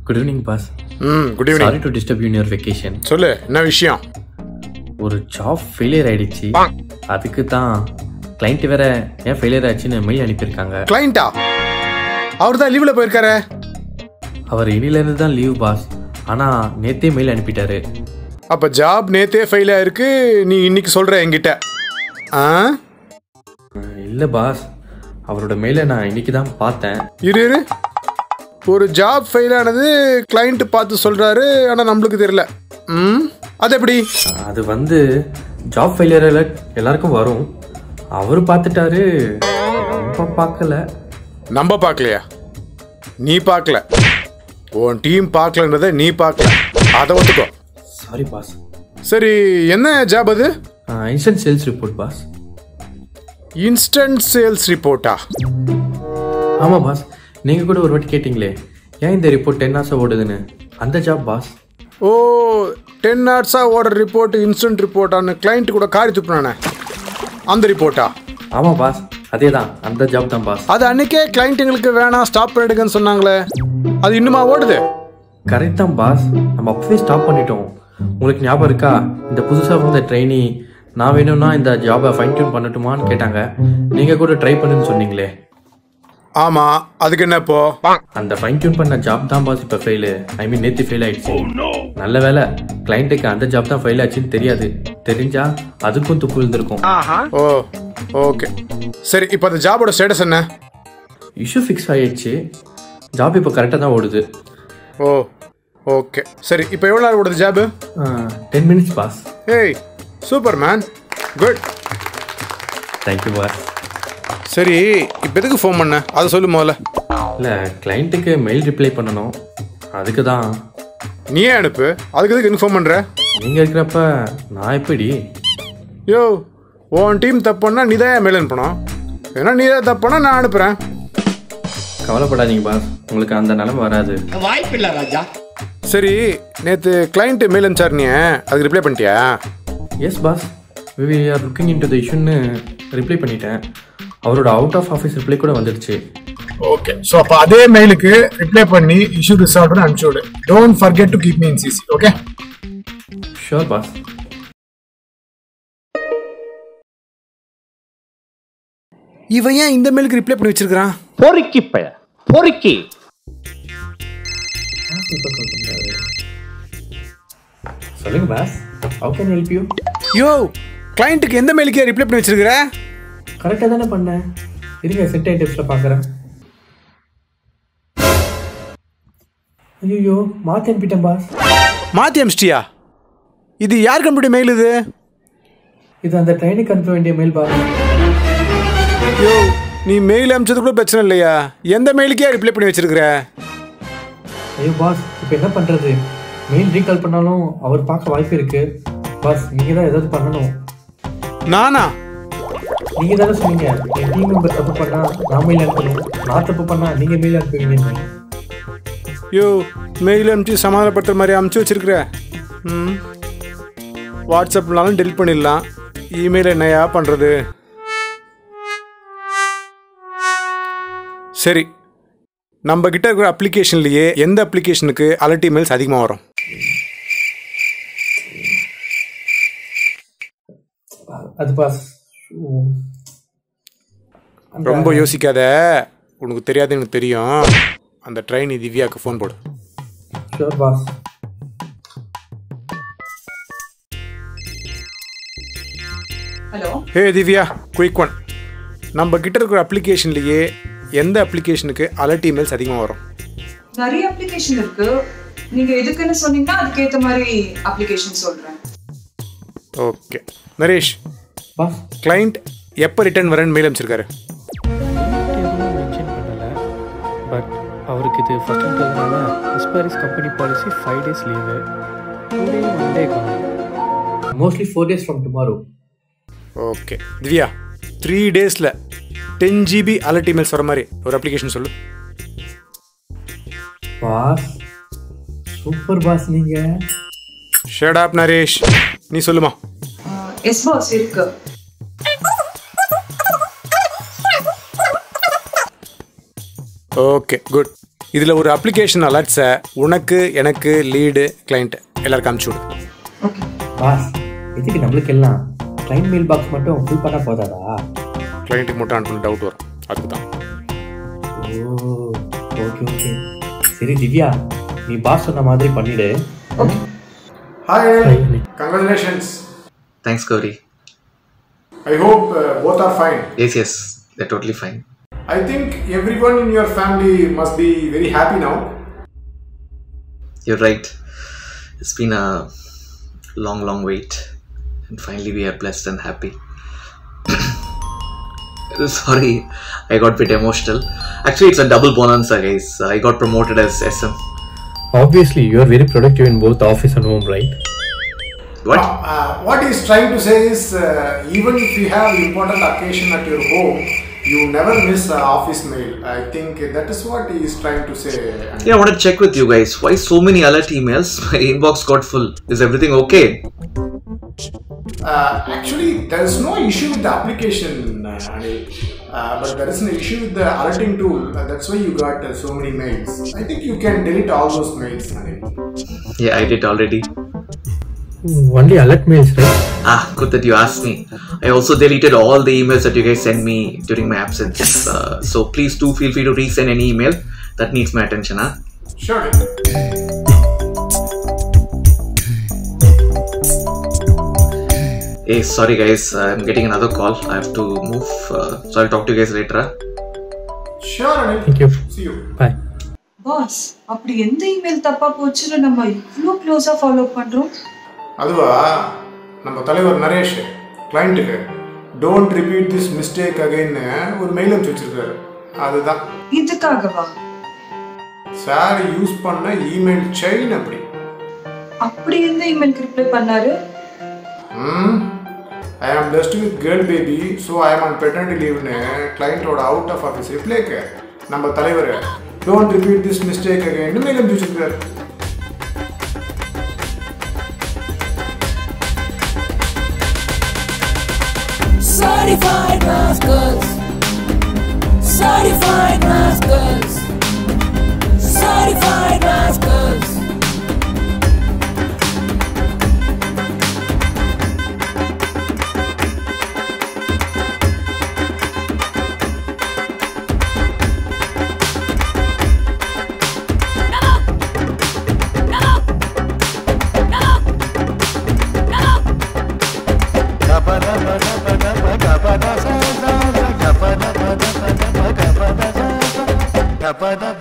Good evening boss hmm good sorry evening to disturb you your vacation சொல்லு என்ன விஷயம் ஒரு ஜாப் ஃபெயிலியர் ஆயிடுச்சு அதுக்கு தான் கிளைண்ட் வேற ஏன் ஃபெயிலியர் ஆச்சுன்னு மெயில் அனுப்பியிருக்காங்க கிளைண்டா அவர் தான் லீவில் போயிருக்காரு அவர் இனிலேருந்து தான் லீவ் பாஸ் ஆனால் நேத்தே மெயில் அனுப்பிட்டாரு அப்போ ஜாப் நேத்தே ஃபெயில் ஆயிருக்கு நீ இன்னைக்கு சொல்கிற என்கிட்ட ஆ இல்லை பாஸ் அவரோட மெயிலை நான் இன்னைக்கு தான் பார்த்தேன் இரு இரு ஒரு ஜாப் ஃபெயில் ஆனது கிளைண்ட் பார்த்து சொல்கிறாரு ஆனால் நம்மளுக்கு தெரியல ம் அது எப்படி அது வந்து ஜாப் ஃபெயிலியர் எல்லாருக்கும் வரும் அவர் பார்த்துட்டாரு நம்ம பார்க்கல நம்ம பார்க்கலையா நீ பார்க்கல உன் டீம் பார்க்கலன்றதை நீ பார்க்கல அதை ஒத்துக்கோ சாரி பாஸ் சரி என்ன ஜாப் அது instant sales report boss instant sales ரிப்போர்ட்டா ஆமாம் பாஸ் நீங்கள் கூட ஒரு வாட்டி கேட்டிங்களே ஏன் இந்த ரிப்போர்ட் டென் ஹவர்ஸாக ஓடுதுன்னு அந்த ஜாப் பாஸ் ஓ டென் ஹவர்ஸாக ஓடுற ரிப்போர்ட் இன்ஸ்டன்ட் ரிப்போர்ட்டான்னு கிளைண்ட் கூட காரி துப்புனானே அந்த ரிப்போர்ட்டா ஆமாம் பாஸ் அதே தான் அந்த ஜாப் தான் பாஸ் அது அன்னைக்கே கிளைண்ட் எங்களுக்கு வேணாம் ஸ்டாப் பண்ணிடுங்கன்னு சொன்னாங்களே அது இன்னுமா ஓடுது கரெக்ட் தான் பாஸ் நம்ம அப்பவே ஸ்டாப் பண்ணிட்டோம் உங்களுக்கு ஞாபகம் இருக்கா இந்த புதுசாக வந்த ட்ரெயினி நான் வேணும்னா இந்த ஜாபை ஃபைன் டியூன் பண்ணட்டுமான்னு கேட்டாங்க நீங்கள் கூட ட்ரை பண்ணுன்னு சொன்னீங்களே ஆமாம் அதுக்கு என்ன இப்போ அந்த ஃபைன் டியூன் பண்ண ஜாப் தான் பாஸ் இப்போ ஃபெயிலு ஐ மீன் நேற்று ஃபெயில் ஆயிடுச்சு நல்ல வேலை கிளைண்ட்டுக்கு அந்த ஜாப் தான் ஃபெயில் ஆச்சுன்னு தெரியாது தெரிஞ்சா அதுக்கும் துப்பு விழுந்திருக்கும் ஓ ஓகே சரி இப்போ அந்த ஜாபோட ஸ்டேட்டஸ் என்ன இஷ்யூ ஃபிக்ஸ் ஆயிடுச்சு ஜாப் இப்போ கரெக்டாக தான் ஓடுது ஓ ஓகே சரி இப்போ எவ்வளோ நேரம் ஓடுது ஜாபு டென் மினிட்ஸ் பாஸ் ஏய் super man good thank you boss சரி இப்போ எதுக்கு ஃபோன் பண்ண அதை சொல்லு முதல்ல இல்லை கிளைண்ட்டுக்கு மெயில் ரிப்ளை பண்ணணும் அதுக்கு தான் நீயே அனுப்பு அதுக்கு எதுக்கு இன்ஃபார்ம் பண்ணுற நீங்கள் இருக்கிறப்ப நான் எப்படி யோ உன் டீம் தப்புன்னா நீ தான் மேலே அனுப்பணும் ஏன்னா நீ தான் தப்புனா நான் அனுப்புகிறேன் கவலைப்படாதீங்க பாஸ் உங்களுக்கு அந்த நிலைமை வராது வாய்ப்பில்லை ராஜா சரி நேற்று கிளைண்ட்டு மெயில் அனுப்பிச்சார் நீ அதுக்கு ரிப்ளை பண்ணிட்டியா yes boss we are looking in to the இஷ்யூன்னு ரிப்ளை பண்ணிட்டேன் அவரோட அவுட் ஆஃப் ஆஃபீஸ் ரிப்ளை கூட வந்துடுச்சு ஓகே ஸோ அப்போ அதே மெயிலுக்கு ரிப்ளை பண்ணி இஷ்யூ ரிசால்வ்னு அனுப்பிச்சு விடு don't forget to keep me in CC okay sure boss இவன் ஏன் இந்த மெயிலுக்கு ரிப்ளை பண்ணி வச்சிருக்கான் பொறுக்கி பழ பொறுக்கி சொல்லுங்க boss how can help you யோ கிளைண்ட்டுக்கு எந்த மெயிலுக்கே ரிப்ளை பண்ணி வச்சிருக்கிற கரெக்டாக தானே பண்ணேன் இருங்க செட் ஐட்டம்ஸில் பார்க்குறேன் ஐயோ மாற்றி அனுப்பிட்டேன் பாஸ் மாற்றி அமிச்சிட்டியா இது யார் கம்பெனி மெயில் இது இது அந்த ட்ரெயினுக்கு அனுப்ப வேண்டிய மெயில் பாஸ் யோ நீ மெயில் அனுப்பிச்சது கூட பிரச்சனை இல்லையா எந்த மெயிலுக்கே ரிப்ளை பண்ணி வச்சிருக்கிற ஐயோ பாஸ் இப்போ என்ன பண்ணுறது மெயில் ரீகால் பண்ணாலும் அவர் பார்க்க வாய்ப்பு இருக்கு பாஸ் நீங்கள் தான் ஏதாவது பண்ணணும் நானா நீங்கள் தானே சொன்னீங்க என் டீம் மெம்பர் தப்பு பண்ணா நான் மெயில் அனுப்பணும் நான் தப்பு பண்ணா நீங்கள் மெயில் அனுப்புவீங்கன்னு யோ மெயில் அனுப்பிச்சு சமாதானப்படுத்துற மாதிரி அனுப்பிச்சு வச்சிருக்கிற ம் வாட்ஸ்அப்னாலும் டெலிட் பண்ணிடலாம் இமெயில் என்னையா பண்ணுறது சரி நம்ம கிட்ட இருக்கிற அப்ளிகேஷன்லயே எந்த அப்ளிகேஷனுக்கு அலர்ட் இமெயில்ஸ் அதிகமாக வரும் அது பாஸ் ரொம்ப யோசிக்காத உனக்கு தெரியாது எனக்கு தெரியும் அந்த ட்ரெயின் திவ்யாவுக்கு ஃபோன் போடு sure boss hello hey Divya quick one நம்ம கிட்ட இருக்கிற அப்ளிகேஷன்லயே எந்த அப்ளிகேஷனுக்கு அலர்ட் இமெயில்ஸ் அதிகமாக வரும் நிறைய அப்ளிகேஷன் இருக்கு நீங்க எதுக்குன்னு சொன்னீங்கன்னா அதுக்கேத்த மாதிரி அப்ளிகேஷன் சொல்றேன் ஓகே நரேஷ் பாஸ் கிளைண்ட் எப்போ ரிட்டர்ன் வரேன்னு மெயில் அனுப்பிச்சிருக்காரு எதுவும் மென்ஷன் பண்ணலை பட் அவருக்கு இது ஃபஸ்ட்டுன்றதுனால எஸ்பாரிஸ் company policy five days leave two day one day mostly four days from tomorrow okay Divya three டேஸில் டென் ஜிபி அலர்ட் இமெயில்ஸ் வர மாதிரி ஒரு அப்ளிகேஷன் சொல்லு பாஸ் சூப்பர் பாஸ் நீங்கள் ஷட் அப் நரேஷ் நீ சொல்லுமா எஸ் பாஸ் இருக்கு ஓகே குட் இதில் ஒரு அப்ளிகேஷன் அலர்ட்ஸை உனக்கு எனக்கு லீடு கிளைண்ட் எல்லாருக்கும் அனுப்பிச்சு விடு ஓகே பாஸ் எதுக்கு நம்மளுக்கு எல்லாம் கிளைண்ட் மெயில் பாக்ஸ் மட்டும் ஃபில் பண்ணால் போதாதா கிளைண்ட்டுக்கு மட்டும் அனுப்பணும் டவுட் வரும் அதுக்கு தான் ஓ ஓகே ஓகே சரி திவ்யா நீ பாஸ் சொன்ன மாதிரி பண்ணிடு okay hi congratulations Thanks, Gauri. I hope both are fine Yes, yes, they're totally fine. I think everyone in your family must be very happy now. You're right. It's been a long, long wait, and finally we are blessed and happy. Sorry, I got a bit emotional. Actually, it's a double bonanza, guys. I got promoted as SM. Obviously you are very productive in both office and home right What? Uh, what he's trying to say is, uh, even if you have important occasion at your home, you never miss uh, office mail. I think that is what he is trying to say. Yeah, I want to check with you guys. Why so many alert emails? My inbox got full. Is everything okay? Uh, actually, there is no issue with the application, uh, Anil. Uh, but there is an issue with the alerting tool. Uh, that's why you got uh, so many mails. I think you can delete all those mails, Anil. Yeah, I did already. Only alert mails right Ah, good that you asked me. I also deleted all the emails that you guys sent me during my absence. Uh, so please do feel free to resend any email that needs my attention. Huh? Sure. Hey, sorry guys, I'm getting another call. I have to move. Uh, so I'll talk to you guys later. huh? Sure, Anil. Thank you See you. Bye boss அப்படி எந்த email தப்பா போச்சுன்னு நம்ம இவ்வளோ க்ளோஸா follow பண்றோம் அதுவா நம்ம தலைவர் நரேஷ் கிளைண்ட்டுக்கு டோன்ட் ரிப்பீட் திஸ் மிஸ்டேக் அகைன்னு ஒரு மெயில் அனுப்பிச்சு வச்சிருக்காரு அதுதான் இதுக்காகவா சார் யூஸ் பண்ண இமெயில் செயின் அப்படி அப்படி எந்த இமெயிலுக்கு ரிப்ளை பண்ணாரு I am best with girl baby so I am on paternity லீவ்னு கிளைண்ட்டோட அவுட் ஆஃப் ஆஃபீஸ் ரிப்ளைக்கு நம்ம தலைவர் டோன்ட் ரிப்பீட் திஸ் மிஸ்டேக் அகைன்னு மெயில் அனுப்பிச்சு வச்சிருக்காரு Certified rascals. Certified rascals. Certified rascals. Gapada